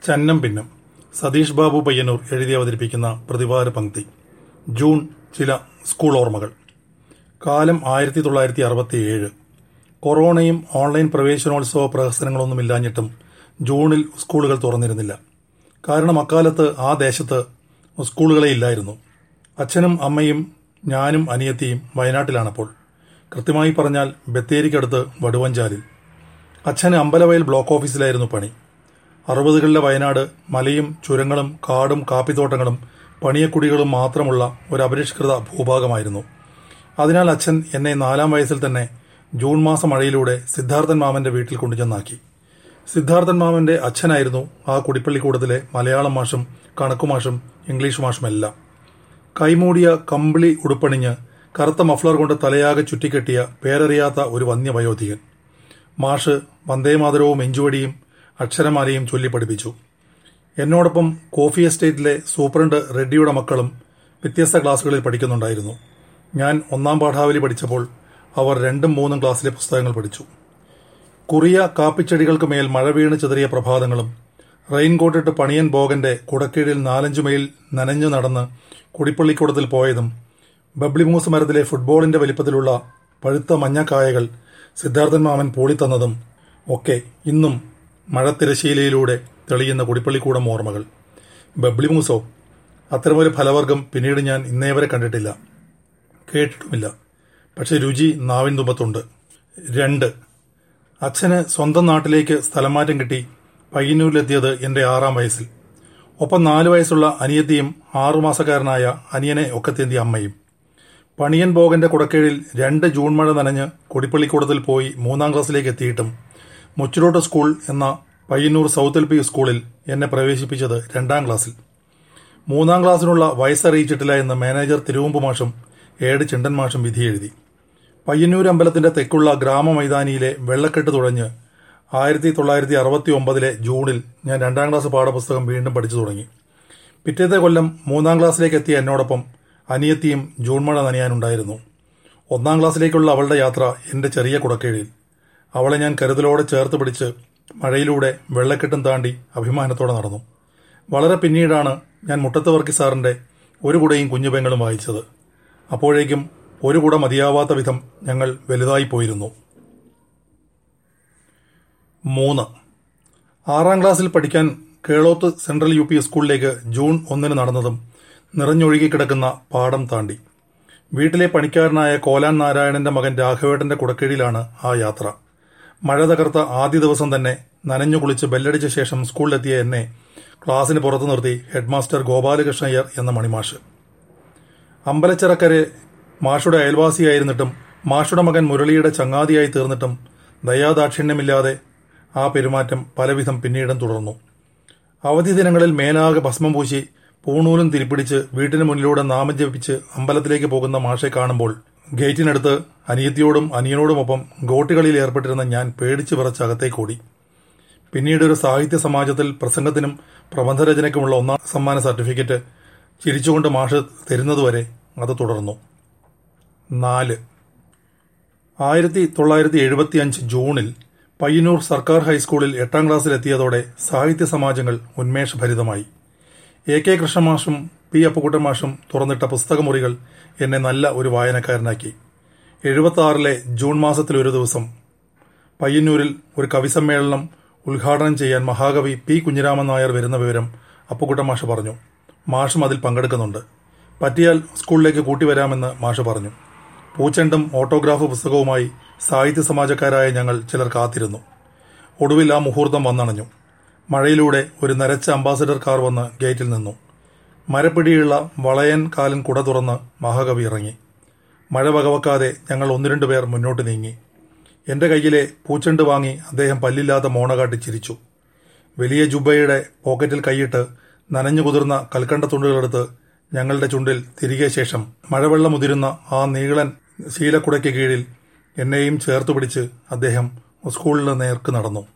ചന്നം ഭിന്നം സതീഷ് ബാബു പയ്യന്നൂർ എഴുതി അവതരിപ്പിക്കുന്ന പ്രതിവാര പങ്ക്തി ജൂൺ ചില സ്കൂൾ ഓർമ്മകൾ കാലം ആയിരത്തി തൊള്ളായിരത്തി അറുപത്തിയേഴ് കൊറോണയും ഓൺലൈൻ പ്രവേശനോത്സവ പ്രഹസനങ്ങളൊന്നുമില്ലാഞ്ഞിട്ടും ജൂണിൽ സ്കൂളുകൾ തുറന്നിരുന്നില്ല കാരണം അക്കാലത്ത് ആ ദേശത്ത് സ്കൂളുകളെ ഇല്ലായിരുന്നു അച്ഛനും അമ്മയും ഞാനും അനിയത്തിയും വയനാട്ടിലാണപ്പോൾ കൃത്യമായി പറഞ്ഞാൽ ബത്തേരിക്കടുത്ത് വടുവഞ്ചാലിൽ അച്ഛന് അമ്പലവയൽ ബ്ലോക്ക് ഓഫീസിലായിരുന്നു പണി അറുപതുകളിലെ വയനാട് മലയും ചുരങ്ങളും കാടും കാപ്പിത്തോട്ടങ്ങളും പണിയക്കുടികളും മാത്രമുള്ള ഒരു അപരിഷ്കൃത ഭൂഭാഗമായിരുന്നു അതിനാൽ അച്ഛൻ എന്നെ നാലാം വയസ്സിൽ തന്നെ ജൂൺ മാസം മഴയിലൂടെ സിദ്ധാർത്ഥൻ മാമന്റെ വീട്ടിൽ കൊണ്ടുചെന്നാക്കി സിദ്ധാർത്ഥൻ മാമന്റെ അച്ഛനായിരുന്നു ആ കുടിപ്പള്ളിക്കൂടത്തിലെ മലയാളം മാഷും കണക്കുമാഷും ഇംഗ്ലീഷ് മാഷുമെല്ലാം കൈമൂടിയ കമ്പിളി ഉടുപ്പണിഞ്ഞ് കറുത്ത മഫ്ലർ കൊണ്ട് തലയാകെ ചുറ്റിക്കെട്ടിയ പേരറിയാത്ത ഒരു വന്യവയോധികൻ മാഷ് വന്ദേമാതരവും എഞ്ചുവടിയും അക്ഷരമാലയും ചൊല്ലി പഠിപ്പിച്ചു എന്നോടൊപ്പം കോഫി എസ്റ്റേറ്റിലെ സൂപ്രണ്ട് റെഡ്ഡിയുടെ മക്കളും വ്യത്യസ്ത ക്ലാസ്സുകളിൽ പഠിക്കുന്നുണ്ടായിരുന്നു ഞാൻ ഒന്നാം പാഠാവലി പഠിച്ചപ്പോൾ അവർ രണ്ടും മൂന്നും ക്ലാസ്സിലെ പുസ്തകങ്ങൾ പഠിച്ചു കുറിയ കാപ്പിച്ചെടികൾക്ക് മേൽ മഴ വീണ് ചിതറിയ പ്രഭാതങ്ങളും റെയിൻകോട്ടിട്ട് പണിയൻ ബോഗന്റെ കുടക്കീഴിൽ നാലഞ്ചു മൈൽ നനഞ്ഞു നടന്ന് കുടിപ്പള്ളിക്കൂടത്തിൽ പോയതും ബബ്ലിമൂസ് മരത്തിലെ ഫുട്ബോളിന്റെ വലിപ്പത്തിലുള്ള പഴുത്ത മഞ്ഞക്കായകൾ സിദ്ധാർത്ഥൻ മാമൻ പൂളിത്തന്നതും ഒക്കെ ഇന്നും മഴത്തിരശീലയിലൂടെ തെളിയുന്ന കുടിപ്പള്ളിക്കൂടം ഓർമ്മകൾ ബബ്ലിമൂസോ അത്തരമൊരു ഫലവർഗം പിന്നീട് ഞാൻ ഇന്നേ വരെ കണ്ടിട്ടില്ല കേട്ടിട്ടുമില്ല പക്ഷെ രുചി നാവിൻ തുമ്പത്തുണ്ട് രണ്ട് അച്ഛന് സ്വന്തം നാട്ടിലേക്ക് സ്ഥലമാറ്റം കിട്ടി പയ്യന്നൂരിലെത്തിയത് എന്റെ ആറാം വയസ്സിൽ ഒപ്പം നാലു വയസ്സുള്ള അനിയത്തിയും ആറുമാസക്കാരനായ അനിയനെ ഒക്കത്തേന്തിയ അമ്മയും പണിയൻ ബോഗന്റെ കുടക്കീഴിൽ രണ്ട് ജൂൺ മഴ നനഞ്ഞ് കൊടിപ്പള്ളിക്കൂടത്തിൽ പോയി മൂന്നാം ക്ലാസ്സിലേക്ക് എത്തിയിട്ടും മുച്ചിലോട്ട് സ്കൂൾ എന്ന പയ്യന്നൂർ സൗത്ത് എൽ പി സ്കൂളിൽ എന്നെ പ്രവേശിപ്പിച്ചത് രണ്ടാം ക്ലാസ്സിൽ മൂന്നാം ക്ലാസ്സിനുള്ള വയസ്സറിയിച്ചിട്ടില്ല എന്ന് മാനേജർ തിരുവമ്പ് മാഷും ഏട് ചിണ്ടൻ മാഷും വിധിയെഴുതി പയ്യന്നൂർ അമ്പലത്തിന്റെ തെക്കുള്ള ഗ്രാമമൈതാനിയിലെ വെള്ളക്കെട്ട് തുഴഞ്ഞ് ആയിരത്തി തൊള്ളായിരത്തി അറുപത്തി ഒമ്പതിലെ ജൂണിൽ ഞാൻ രണ്ടാം ക്ലാസ് പാഠപുസ്തകം വീണ്ടും പഠിച്ചു തുടങ്ങി പിറ്റേത്തെ കൊല്ലം മൂന്നാം ക്ലാസ്സിലേക്ക് എത്തിയ എന്നോടൊപ്പം അനിയത്തിയും ജൂൺ മഴ നനയാനുണ്ടായിരുന്നു ഒന്നാം ക്ലാസ്സിലേക്കുള്ള അവളുടെ യാത്ര എന്റെ ചെറിയ കുടക്കീഴിൽ അവളെ ഞാൻ കരുതലോടെ ചേർത്ത് പിടിച്ച് മഴയിലൂടെ വെള്ളക്കെട്ടും താണ്ടി അഭിമാനത്തോടെ നടന്നു വളരെ പിന്നീടാണ് ഞാൻ മുട്ടത്ത് വർക്കി സാറിന്റെ ഒരു കുടയും കുഞ്ഞുപെങ്ങളും വായിച്ചത് അപ്പോഴേക്കും ഒരു കുട മതിയാവാത്ത വിധം ഞങ്ങൾ വലുതായി പോയിരുന്നു മൂന്ന് ആറാം ക്ലാസ്സിൽ പഠിക്കാൻ കേളോത്ത് സെൻട്രൽ യു പി സ്കൂളിലേക്ക് ജൂൺ ഒന്നിന് നടന്നതും നിറഞ്ഞൊഴുകി കിടക്കുന്ന പാടം താണ്ടി വീട്ടിലെ പണിക്കാരനായ കോലാൻ നാരായണന്റെ മകൻ രാഘവേട്ടന്റെ കുടക്കീഴിലാണ് ആ യാത്ര മഴ തകർത്ത ആദ്യ ദിവസം തന്നെ നനഞ്ഞു കുളിച്ച് ബെല്ലടിച്ച ശേഷം സ്കൂളിലെത്തിയ എന്നെ ക്ലാസ്സിന് പുറത്തു നിർത്തി ഹെഡ്മാസ്റ്റർ ഗോപാലകൃഷ്ണയ്യർ എന്ന മണിമാഷ് അമ്പലച്ചിറക്കരെ മാഷുടെ അയൽവാസിയായിരുന്നിട്ടും മാഷുടെ മകൻ മുരളിയുടെ ചങ്ങാതിയായി തീർന്നിട്ടും ദയാദാക്ഷിണ്യമില്ലാതെ ആ പെരുമാറ്റം പലവിധം പിന്നീടും തുടർന്നു അവധി ദിനങ്ങളിൽ മേലാകെ ഭസ്മം പൂശി പൂണൂലും തിരിപ്പിടിച്ച് വീട്ടിന് മുന്നിലൂടെ നാമം ജപിച്ച് അമ്പലത്തിലേക്ക് പോകുന്ന മാഷെ കാണുമ്പോൾ ഗേറ്റിനടുത്ത് അനിയത്തിയോടും അനിയനോടുമൊപ്പം ഗോട്ടികളിൽ ഏർപ്പെട്ടിരുന്ന ഞാൻ പേടിച്ചു വിറച്ച് അകത്തേക്കോടി പിന്നീട് ഒരു സാഹിത്യ സമാജത്തിൽ പ്രസംഗത്തിനും പ്രബന്ധരചനയ്ക്കുമുള്ള ഒന്നാം സമ്മാന സർട്ടിഫിക്കറ്റ് ചിരിച്ചുകൊണ്ട് മാഷ് തരുന്നതുവരെ അത് തുടർന്നു നാല് ആയിരത്തി തൊള്ളായിരത്തി എഴുപത്തി അഞ്ച് ജൂണിൽ പയ്യന്നൂർ സർക്കാർ ഹൈസ്കൂളിൽ എട്ടാം ക്ലാസ്സിലെത്തിയതോടെ സാഹിത്യ സമാജങ്ങൾ ഉന്മേഷഭരിതമായി എ കെ കൃഷ്ണമാഷും പി അപ്പുക്കുട്ടൻ മാഷും തുറന്നിട്ട പുസ്തകമുറികൾ എന്നെ നല്ല ഒരു വായനക്കാരനാക്കി എഴുപത്തി ആറിലെ ജൂൺ മാസത്തിൽ ഒരു ദിവസം പയ്യന്നൂരിൽ ഒരു കവിസമ്മേളനം ഉദ്ഘാടനം ചെയ്യാൻ മഹാകവി പി കുഞ്ഞിരാമൻ നായർ വരുന്ന വിവരം അപ്പുക്കുട്ടൻ മാഷ് പറഞ്ഞു മാഷും അതിൽ പങ്കെടുക്കുന്നുണ്ട് പറ്റിയാൽ സ്കൂളിലേക്ക് കൂട്ടിവരാമെന്ന് മാഷ് പറഞ്ഞു പൂച്ചെണ്ടും ഓട്ടോഗ്രാഫ് പുസ്തകവുമായി സാഹിത്യ സമാജക്കാരായ ഞങ്ങൾ ചിലർ കാത്തിരുന്നു ഒടുവിൽ ആ മുഹൂർത്തം വന്നണഞ്ഞു മഴയിലൂടെ ഒരു നരച്ച അംബാസഡർ കാർ വന്ന് ഗേറ്റിൽ നിന്നു മരപ്പിടിയുള്ള വളയൻ കാലൻ കുട തുറന്ന് മഹാകവി ഇറങ്ങി മഴ വകവെക്കാതെ ഞങ്ങൾ ഒന്ന് രണ്ടു പേർ മുന്നോട്ട് നീങ്ങി എന്റെ കയ്യിലെ പൂച്ചെണ്ട് വാങ്ങി അദ്ദേഹം പല്ലില്ലാത്ത മോണ കാട്ടി ചിരിച്ചു വലിയ ജുബയുടെ പോക്കറ്റിൽ കൈയിട്ട് നനഞ്ഞു കുതിർന്ന കൽക്കണ്ട തുണ്ടുകളെടുത്ത് ഞങ്ങളുടെ ചുണ്ടിൽ തിരികെ ശേഷം മഴവെള്ളം ഉതിരുന്ന ആ നീളൻ ശീലക്കുടയ്ക്ക് കീഴിൽ എന്നെയും ചേർത്തു പിടിച്ച് അദ്ദേഹം സ്കൂളിന് നേർക്ക് നടന്നു